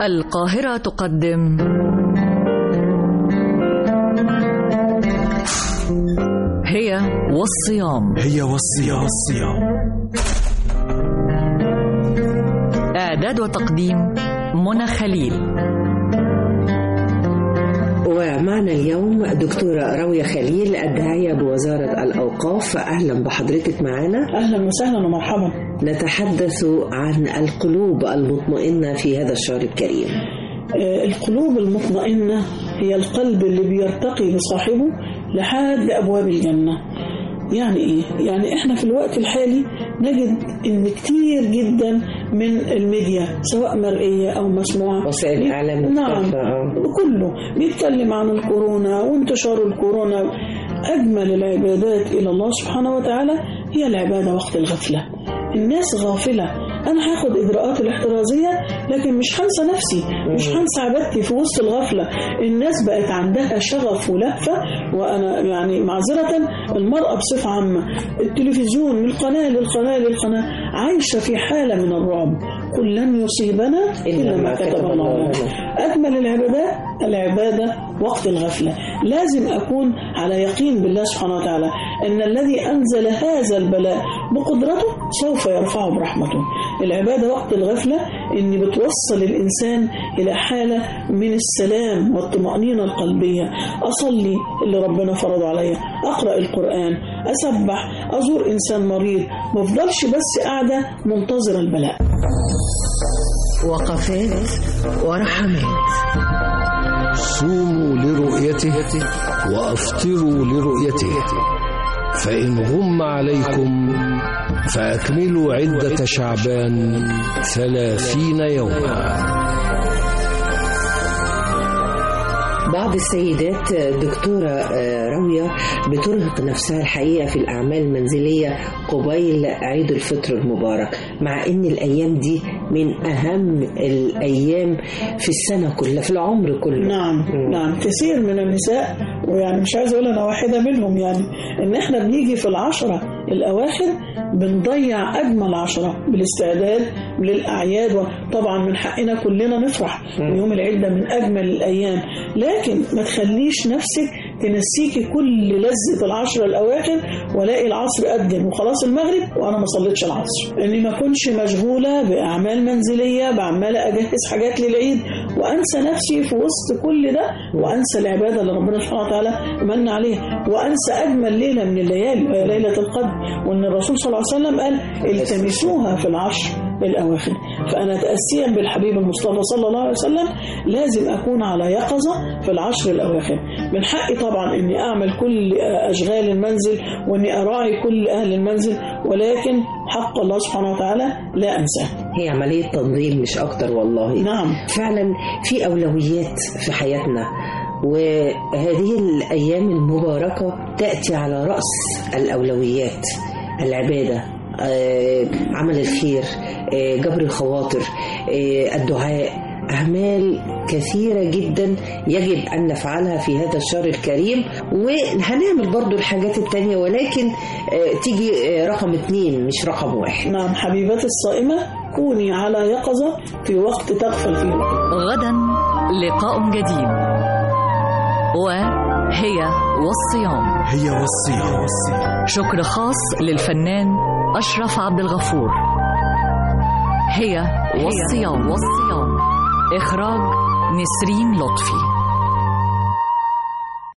القاهرة تقدم هي والصيام هي والصيام والصيام إعداد وتقديم منى خليل ومعنا اليوم دكتورة راوية خليل الداعية بوزارة الأوقاف أهلا بحضرتك معنا اهلا وسهلا ومرحبا نتحدث عن القلوب المطمئنة في هذا الشهر الكريم آه، القلوب المطمئنه هي القلب اللي بيرتقي بصاحبه لحد ابواب الجنه يعني ايه يعني احنا في الوقت الحالي نجد ان كتير جدا من الميديا سواء مرئيه او مسموعه وسائل الإعلام نعم مختلفة، آه. كله بيتكلم عن الكورونا وانتشار الكورونا أجمل العبادات إلى الله سبحانه وتعالى هي العبادة وقت الغفلة الناس غافلة أنا هاخد إجراءات الاحترازية لكن مش هنسى نفسي مش هنسى عبادتي في وسط الغفلة الناس بقت عندها شغف ولهفة وأنا يعني معذرة المرأة بصفة عامة التلفزيون من قناة للقناة للقناة عايشة في حالة من الرعب قل لن يصيبنا إلا ما كتب الله لنا أجمل العبادات العبادة وقت الغفلة لازم أكون على يقين بالله سبحانه وتعالى أن الذي أنزل هذا البلاء بقدرته سوف يرفعه برحمته العبادة وقت الغفلة أن بتوصل الإنسان إلى حالة من السلام والطمأنينة القلبية أصلي اللي ربنا فرضه عليا أقرأ القرآن أسبح أزور إنسان مريض ما افضلش بس قاعدة منتظرة البلاء وقفات ورحمات صوموا لرؤيته وافطروا لرؤيته فان غم عليكم فاكملوا عده شعبان ثلاثين يوما بعض السيدات دكتورة آه، راوية بترهق نفسها الحقيقة في الأعمال المنزلية قبيل عيد الفطر المبارك مع أن الأيام دي من أهم الأيام في السنة كلها في العمر كله نعم نعم كثير من النساء ويعني مش عايزه اقول انا واحده منهم يعني ان احنا بنيجي في العشره الاواخر بنضيع اجمل عشره بالاستعداد للاعياد وطبعا من حقنا كلنا نفرح يوم العيد ده من اجمل الايام لكن ما تخليش نفسك تنسيكي كل لذة العشر الأواخر ولاقي العصر أذن وخلاص المغرب وأنا ما صليتش العصر إني ما أكونش مشغولة بأعمال منزلية بعمالة أجهز حاجات للعيد وأنسى نفسي في وسط كل ده وأنسى العبادة اللي ربنا سبحانه وتعالى من عليها وأنسى أجمل ليلة من الليالي وهي ليلة القدر وأن الرسول صلى الله عليه وسلم قال التمسوها في العشر الأواخر فأنا تأسيا بالحبيب المصطفى صلى الله عليه وسلم لازم أكون على يقظة في العشر الأواخر من حقي طبعا أني أعمل كل أشغال المنزل وأني أراعي كل أهل المنزل ولكن حق الله سبحانه وتعالى لا أنساه هي عملية تنظيم مش أكتر والله نعم فعلا في أولويات في حياتنا وهذه الأيام المباركة تأتي على رأس الأولويات العبادة آه، عمل الخير آه، جبر الخواطر آه، الدعاء أعمال كثيرة جدا يجب أن نفعلها في هذا الشهر الكريم وهنعمل برضو الحاجات التانية ولكن آه، تيجي آه، رقم اتنين مش رقم واحد نعم حبيبتي الصائمة كوني على يقظة في وقت تغفل فيه غدا لقاء جديد وهي والصيام هي والصيام والصيام شكر خاص للفنان أشرف عبد الغفور هي والصيام والصيام إخراج نسرين لطفي